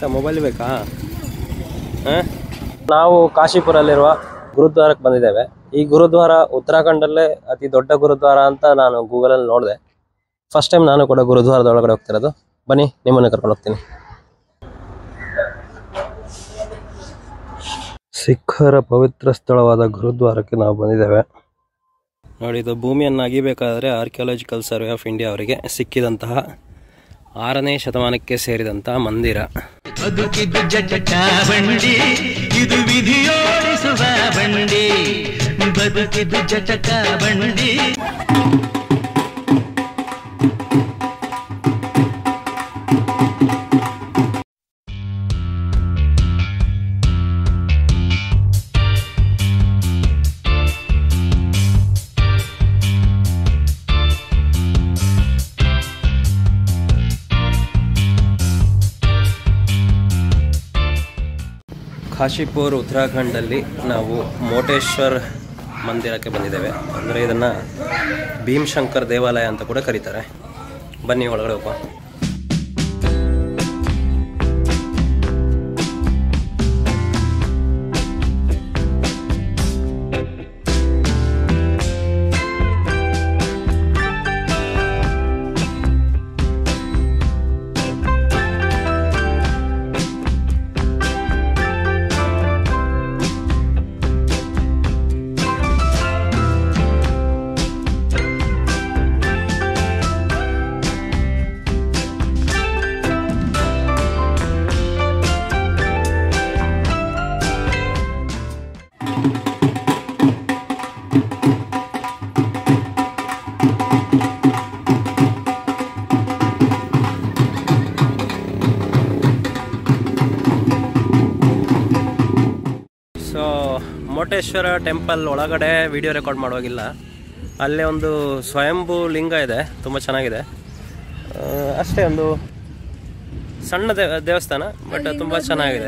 ಆಯ್ತಾ ಮೊಬೈಲ್ ಬೇಕಾ ಹಾಂ ನಾವು ಕಾಶಿಪುರಲ್ಲಿರುವ ಗುರುದ್ವಾರಕ್ಕೆ ಬಂದಿದ್ದೇವೆ ಈ ಗುರುದ್ವಾರ ಉತ್ತರಾಖಂಡಲ್ಲೇ ಅತಿ ದೊಡ್ಡ ಗುರುದ್ವಾರ ಅಂತ ನಾನು ಗೂಗಲಲ್ಲಿ ನೋಡಿದೆ ಫಸ್ಟ್ ಟೈಮ್ ನಾನು ಕೂಡ ಗುರುದ್ವಾರದ ಒಳಗಡೆ ಹೋಗ್ತಿರೋದು ಬನ್ನಿ ನಿಮ್ಮನ್ನು ಕರ್ಕೊಂಡು ಹೋಗ್ತೀನಿ ಸಿಖ್ಖರ ಪವಿತ್ರ ಸ್ಥಳವಾದ ಗುರುದ್ವಾರಕ್ಕೆ ನಾವು ಬಂದಿದ್ದೇವೆ ನೋಡಿ ಇದು ಭೂಮಿಯನ್ನು ಅಗಿಬೇಕಾದ್ರೆ ಆರ್ಕಿಯಾಲಜಿಕಲ್ ಸರ್ವೆ ಆಫ್ ಇಂಡಿಯಾ ಅವರಿಗೆ ಸಿಕ್ಕಿದಂತಹ ಆರನೇ ಶತಮಾನಕ್ಕೆ ಸೇರಿದಂತಹ ಮಂದಿರ ಬದುಕಿದು ಜಟಕ ಬಂಡಿ ಇದು ವಿಧಿಯೋಡಿಸುವ ಬಂಡಿ ಬದುಕಿದು ಜಟಕ ಬಂಡಿ ಕಾಶಿಪುರ್ ಉತ್ತರಾಖಂಡಲ್ಲಿ ನಾವು ಮೋಟೇಶ್ವರ್ ಮಂದಿರಕ್ಕೆ ಬಂದಿದ್ದೇವೆ ಅಂದರೆ ಇದನ್ನು ಭೀಮಶಂಕರ್ ದೇವಾಲಯ ಅಂತ ಕೂಡ ಕರೀತಾರೆ ಬನ್ನಿ ಒಳಗಡೆ ಹೋಗುವ ಸೊ ಮೋಟೇಶ್ವರ ಟೆಂಪಲ್ ಒಳಗಡೆ ವಿಡಿಯೋ ರೆಕಾರ್ಡ್ ಮಾಡುವಾಗಿಲ್ಲ ಅಲ್ಲೇ ಒಂದು ಸ್ವಯಂಭೂ ಲಿಂಗ ಇದೆ ತುಂಬ ಚೆನ್ನಾಗಿದೆ ಆ, ಅಷ್ಟೇ ಒಂದು ಸಣ್ಣ ದೇ- ದೇವಸ್ಥಾನ ಬಟ್ ತುಂಬ ಚೆನ್ನಾಗಿದೆ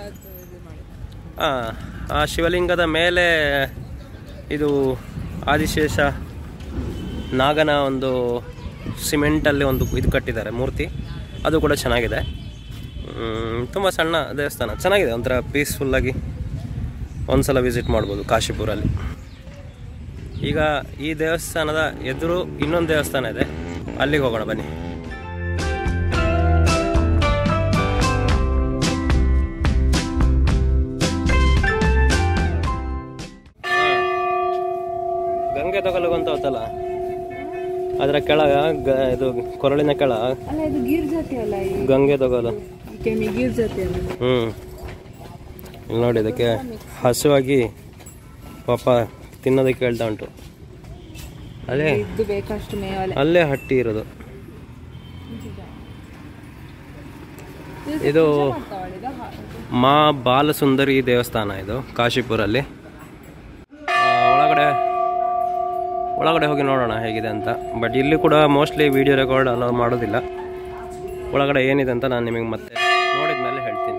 ಹಾಂ ಆ ಶಿವಲಿಂಗದ ಮೇಲೆ ಇದು ಆದಿಶೇಷ ನಾಗನ ಒಂದು ಸಿಮೆಂಟಲ್ಲಿ ಒಂದು ಇದು ಕಟ್ಟಿದ್ದಾರೆ ಮೂರ್ತಿ ಅದು ಕೂಡ ಚೆನ್ನಾಗಿದೆ ತುಂಬ ಸಣ್ಣ ದೇವಸ್ಥಾನ ಚೆನ್ನಾಗಿದೆ ಒಂಥರ ಪೀಸ್ಫುಲ್ಲಾಗಿ ಒಂದ್ಸಲ ವಿಸಿಟ್ ಮಾಡ್ಬೋದು ಕಾಶಿಪುರಲ್ಲಿ ಈಗ ಈ ದೇವಸ್ಥಾನದ ಎದುರು ಇನ್ನೊಂದು ದೇವಸ್ಥಾನ ಇದೆ ಅಲ್ಲಿಗೆ ಹೋಗೋಣ ಬನ್ನಿ ಗಂಗೆ ತಗೊಳ್ಳುವ ಅಂತ ಹೋತಲ್ಲ ಅದರ ಕೆಳಗ ಗ- ಇದು ಕೊರಳಿನ ಕೆಳ ಅಲ್ಲ ಇದು ಗೀರ್ ಜಾತಿ ಅಲ್ಲ ಈ ಗಂಗೆ ತಗೊಳ್ಳು ಕೆಮ್ಮಿ ಗೀರ್ ಜಾತಿ ಅಲ್ಲ ಹ್ಞೂ ಇಲ್ಲಿ ನೋಡಿ ಇದಕ್ಕೆ ಹಸುವಾಗಿ ಪಾಪ ತಿನ್ನೋದಕ್ಕೆ ಹೇಳ್ತಾ ಉಂಟು ಅಲ್ಲೇ ಇದು ಬೇಕಷ್ಟು ಮೇವಲೆ ಅಲ್ಲೇ ಹಟ್ಟಿ ಇರೋದು ಇದು ಮಾ ಬಾಲಸುಂದರಿ ದೇವಸ್ಥಾನ ಇದು ಕಾಶಿಪುರಲ್ಲಿ ಆ, ಒಳಗಡೆ ಒಳಗಡೆ ಹೋಗಿ ನೋಡೋಣ ಹೇಗಿದೆ ಅಂತ ಬಟ್ ಇಲ್ಲಿ ಕೂಡ ಮೋಸ್ಟ್ಲಿ ವಿಡಿಯೋ ರೆಕಾರ್ಡ್ ಅಲೋ ಮಾಡೋದಿಲ್ಲ ಒಳಗಡೆ ಏನಿದೆ ಅಂತ ನಾನು ನಿಮಗೆ ಮತ್ತೆ ನೋಡಿದ ಮೇಲೆ ಹೇಳ್ತೀನಿ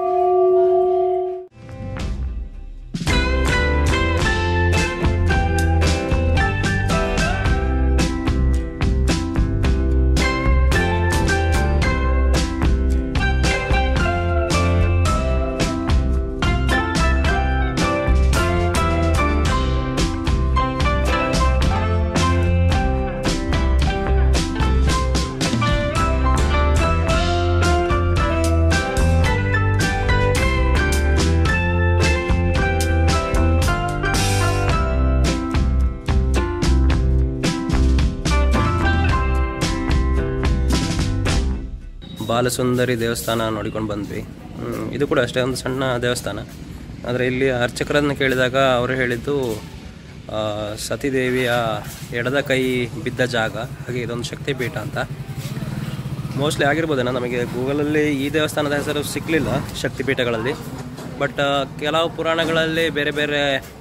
ಬಾಲಸುಂದರಿ ದೇವಸ್ಥಾನ ನೋಡಿಕೊಂಡು ಬಂದ್ವಿ ಹ್ಮ್, ಇದು ಕೂಡ ಅಷ್ಟೇ ಒಂದು ಸಣ್ಣ ದೇವಸ್ಥಾನ ಆದರೆ ಇಲ್ಲಿ ಅರ್ಚಕರನ್ನು ಕೇಳಿದಾಗ ಅವರು ಹೇಳಿದ್ದು ಆ, ಸತಿದೇವಿಯ ಎಡದ ಕೈ ಬಿದ್ದ ಜಾಗ ಹಾಗೆ ಇದೊಂದು ಶಕ್ತಿಪೀಠ ಅಂತ ಮೋಸ್ಟ್ಲಿ ಆಗಿರ್ಬೋದೇನೋ ನಮಗೆ ಗೂಗಲಲ್ಲಿ ಈ ದೇವಸ್ಥಾನದ ಹೆಸರು ಸಿಕ್ಕಲಿಲ್ಲ ಶಕ್ತಿಪೀಠಗಳಲ್ಲಿ ಬಟ್ ಕೆಲವು ಪುರಾಣಗಳಲ್ಲಿ ಬೇರೆ ಬೇರೆ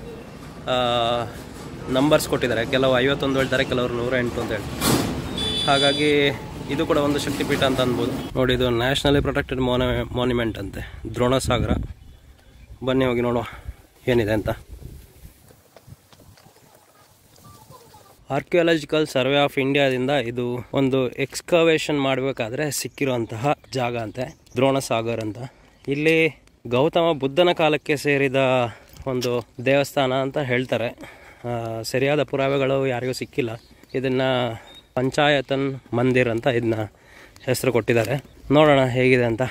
ನಂಬರ್ಸ್ ಕೊಟ್ಟಿದ್ದಾರೆ ಕೆಲವು ಐವತ್ತೊಂದು ಹೇಳ್ತಾರೆ ಕೆಲವರು ನೂರ ಎಂಟು ಅಂತ ಹೇಳ್ತಾರೆ ಹಾಗಾಗಿ ಇದು ಕೂಡ ಒಂದು ಶಕ್ತಿಪೀಠ ಅಂತ ಅನ್ಬೋದು ನೋಡಿ ಇದು ನ್ಯಾಷನಲಿ ಪ್ರೊಟೆಕ್ಟೆಡ್ ಮೋನ ಮಾನ್ಯುಮೆಂಟ್ ಅಂತೆ ದ್ರೋಣಸಾಗರ ಬನ್ನಿ ಹೋಗಿ ನೋಡುವ ಏನಿದೆ ಅಂತ ಆರ್ಕಿಯಾಲಜಿಕಲ್ ಸರ್ವೆ ಆಫ್ ಇಂಡಿಯಾದಿಂದ ಇದು ಒಂದು ಎಕ್ಸ್ಕವೇಷನ್ ಮಾಡಬೇಕಾದ್ರೆ ಸಿಕ್ಕಿರುವಂತಹ ಜಾಗ ಅಂತೆ ದ್ರೋಣ ಸಾಗರ್ ಅಂತ ಇಲ್ಲಿ ಗೌತಮ ಬುದ್ಧನ ಕಾಲಕ್ಕೆ ಸೇರಿದ ಒಂದು ದೇವಸ್ಥಾನ ಅಂತ ಹೇಳ್ತಾರೆ ಆ, ಸರಿಯಾದ ಪುರಾವೆಗಳು ಯಾರಿಗೂ ಸಿಕ್ಕಿಲ್ಲ ಇದನ್ನು ಪಂಚಾಯತನ್ ಮಂದಿರ್ ಅಂತ ಇದನ್ನ ಹೆಸರು ಕೊಟ್ಟಿದ್ದಾರೆ ನೋಡೋಣ ಹೇಗಿದೆ ಅಂತ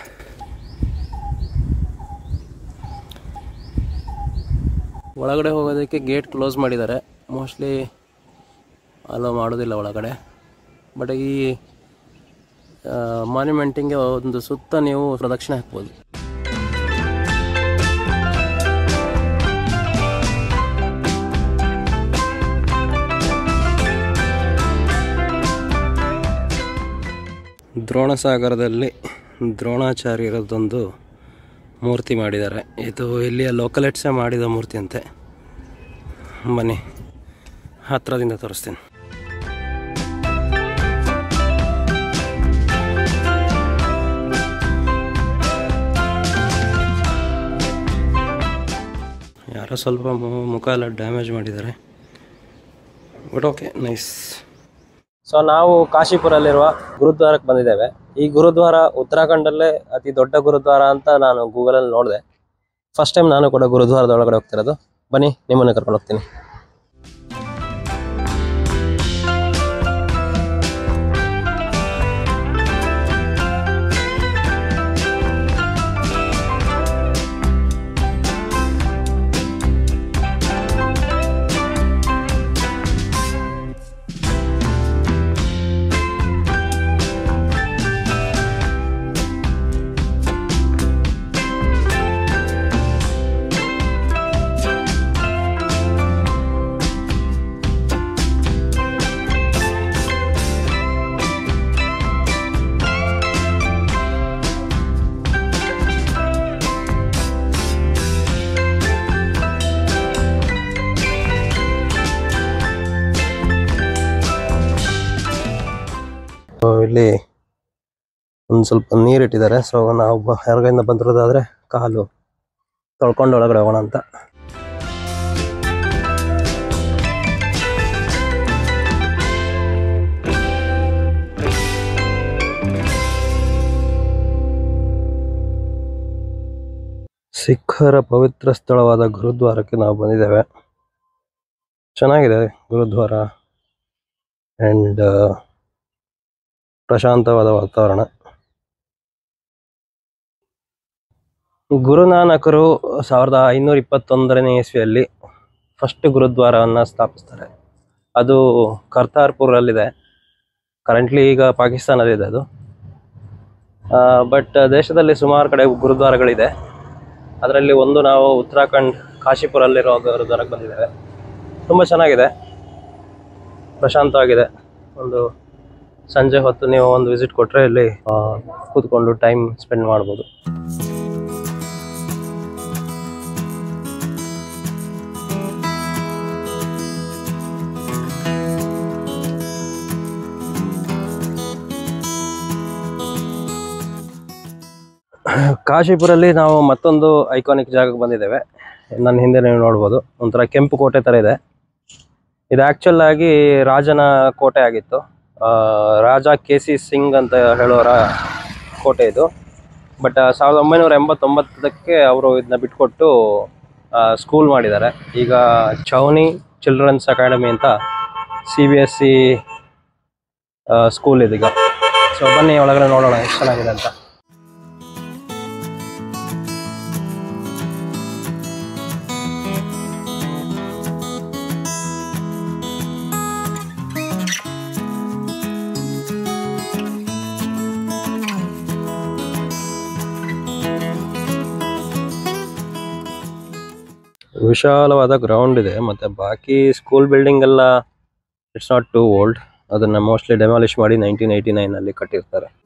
ಒಳಗಡೆ ಹೋಗೋದಕ್ಕೆ ಗೇಟ್ ಕ್ಲೋಸ್ ಮಾಡಿದ್ದಾರೆ ಮೋಸ್ಟ್ಲಿ ಅಲೋ ಮಾಡೋದಿಲ್ಲ ಒಳಗಡೆ ಬಟ್ ಈ ಮಾನ್ಯುಮೆಂಟಿಂಗೆ ಒಂದು ಸುತ್ತ ನೀವು ಪ್ರದಕ್ಷಿಣೆ ಹಾಕ್ಬೋದು ದ್ರೋಣಸಾಗರದಲ್ಲಿ ದ್ರೋಣಾಚಾರ್ಯರದೊಂದು ಮೂರ್ತಿ ಮಾಡಿದ್ದಾರೆ ಇದು ಇಲ್ಲಿಯ ಲೋಕಲೆಟ್ಸೇ ಮಾಡಿದ ಮೂರ್ತಿ ಅಂತೆ ಬನ್ನಿ ಹತ್ರದಿಂದ ತೋರಿಸ್ತೀನಿ ಯಾರೋ ಸ್ವಲ್ಪ ಮು- ಮುಖ ಎಲ್ಲ ಡ್ಯಾಮೇಜ್ ಮಾಡಿದ್ದಾರೆ ಬಟ್ ಓಕೆ ನೈಸ್ ಸೊ ನಾವು ಕಾಶಿಪುರಲ್ಲಿರುವ ಗುರುದ್ವಾರಕ್ಕೆ ಬಂದಿದ್ದೇವೆ ಈ ಗುರುದ್ವಾರ ಉತ್ತರಾಖಂಡಲ್ಲೇ ಅತಿ ದೊಡ್ಡ ಗುರುದ್ವಾರ ಅಂತ ನಾನು ಗೂಗಲಲ್ಲಿ ನೋಡಿದೆ ಫಸ್ಟ್ ಟೈಮ್ ನಾನು ಕೂಡ ಗುರುದ್ವಾರದ ಒಳಗಡೆ ಹೋಗ್ತಿರೋದು ಬನ್ನಿ ನಿಮ್ಮನ್ನು ಕರ್ಕೊಂಡು ಹೋಗ್ತೀನಿ ಸೊ ಇಲ್ಲಿ ಒಂದು ಸ್ವಲ್ಪ ನೀರು ಇಟ್ಟಿದ್ದಾರೆ ಸೊ ನಾವು ಬ- ಹೊರಗಡೆಯಿಂದ ಬಂದಿರೋದಾದ್ರೆ ಕಾಲು ತೊಳ್ಕೊಂಡು ಒಳಗಡೆ ಹೋಗೋಣ ಅಂತ ಸಿಖ್ಖರ ಪವಿತ್ರ ಸ್ಥಳವಾದ ಗುರುದ್ವಾರಕ್ಕೆ ನಾವು ಬಂದಿದ್ದೇವೆ ಚೆನ್ನಾಗಿದೆ ಗುರುದ್ವಾರ ಆ್ಯಂಡ್ ಪ್ರಶಾಂತವಾದ ವಾತಾವರಣ ಗುರುನಾನಕರು ಸಾವಿರದ ಐನೂರ ಇಪ್ಪತ್ತೊಂದರನೇ ಇಸ್ವಿಯಲ್ಲಿ ಫಸ್ಟ್ ಗುರುದ್ವಾರವನ್ನು ಸ್ಥಾಪಿಸ್ತಾರೆ ಅದು ಕರ್ತಾರ್ಪುರಲ್ಲಿದೆ ಕರೆಂಟ್ಲಿ ಈಗ ಪಾಕಿಸ್ತಾನದಲ್ಲಿದೆ ಅದು ಬಟ್ ದೇಶದಲ್ಲಿ ಸುಮಾರು ಕಡೆ ಗುರುದ್ವಾರಗಳಿದೆ ಅದರಲ್ಲಿ ಒಂದು ನಾವು ಉತ್ತರಾಖಂಡ್ ಕಾಶಿಪುರಲ್ಲಿರೋ ಗುರುದ್ವಾರಕ್ಕೆ ಬಂದಿದ್ದೇವೆ ತುಂಬ ಚೆನ್ನಾಗಿದೆ ಪ್ರಶಾಂತವಾಗಿದೆ ಒಂದು ಸಂಜೆ ಹೊತ್ತು ನೀವು ಒಂದು ವಿಸಿಟ್ ಕೊಟ್ಟರೆ ಇಲ್ಲಿ ಆ, ಕೂತ್ಕೊಂಡು ಟೈಮ್ ಸ್ಪೆಂಡ್ ಮಾಡ್ಬೋದು ಕಾಶಿಪುರಲ್ಲಿ ನಾವು ಮತ್ತೊಂದು ಐಕಾನಿಕ್ ಜಾಗಕ್ಕೆ ಬಂದಿದ್ದೇವೆ ನನ್ನ ಹಿಂದೆ ನೀವು ನೋಡ್ಬೋದು ಒಂಥರ ಕೆಂಪು ಕೋಟೆ ಥರ ಇದೆ ಇದು ಆ್ಯಕ್ಚುಲ್ ಆಗಿ ರಾಜನ ಕೋಟೆ ಆಗಿತ್ತು ಆ, ರಾಜ ಕೆ ಸಿ ಸಿಂಗ್ ಅಂತ ಹೇಳೋರ ಕೋಟೆ ಇದು ಬಟ್ ಸಾವಿರದ ಒಂಬೈನೂರ ಎಂಬತ್ತೊಂಬತ್ತಕ್ಕೆ ಅವರು ಇದನ್ನ ಬಿಟ್ಕೊಟ್ಟು ಸ್ಕೂಲ್ ಮಾಡಿದ್ದಾರೆ ಈಗ ಚೌನಿ ಚಿಲ್ಡ್ರನ್ಸ್ ಅಕಾಡೆಮಿ ಅಂತ C B S C school ಇದೀಗ ಸೊ ಬನ್ನಿ ಒಳಗಡೆ ನೋಡೋಣ ಎಷ್ಟು ಚೆನ್ನಾಗಿದೆ ಅಂತ ವಿಶಾಲವಾದ ಗ್ರೌಂಡ್ ಇದೆ ಮತ್ತೆ ಬಾಕಿ ಸ್ಕೂಲ್ ಬಿಲ್ಡಿಂಗ್ ಎಲ್ಲ ಇಟ್ಸ್ ನಾಟ್ ಟು ಓಲ್ಡ್ ಅದನ್ನ ಮೋಸ್ಟ್ಲಿ ಡೆಮಾಲಿಷ್ ಮಾಡಿ ನೈನ್ಟೀನ್ ಏಯ್ಟಿ ನೈನ್ ಅಲ್ಲಿ ಕಟ್ಟಿರ್ತಾರೆ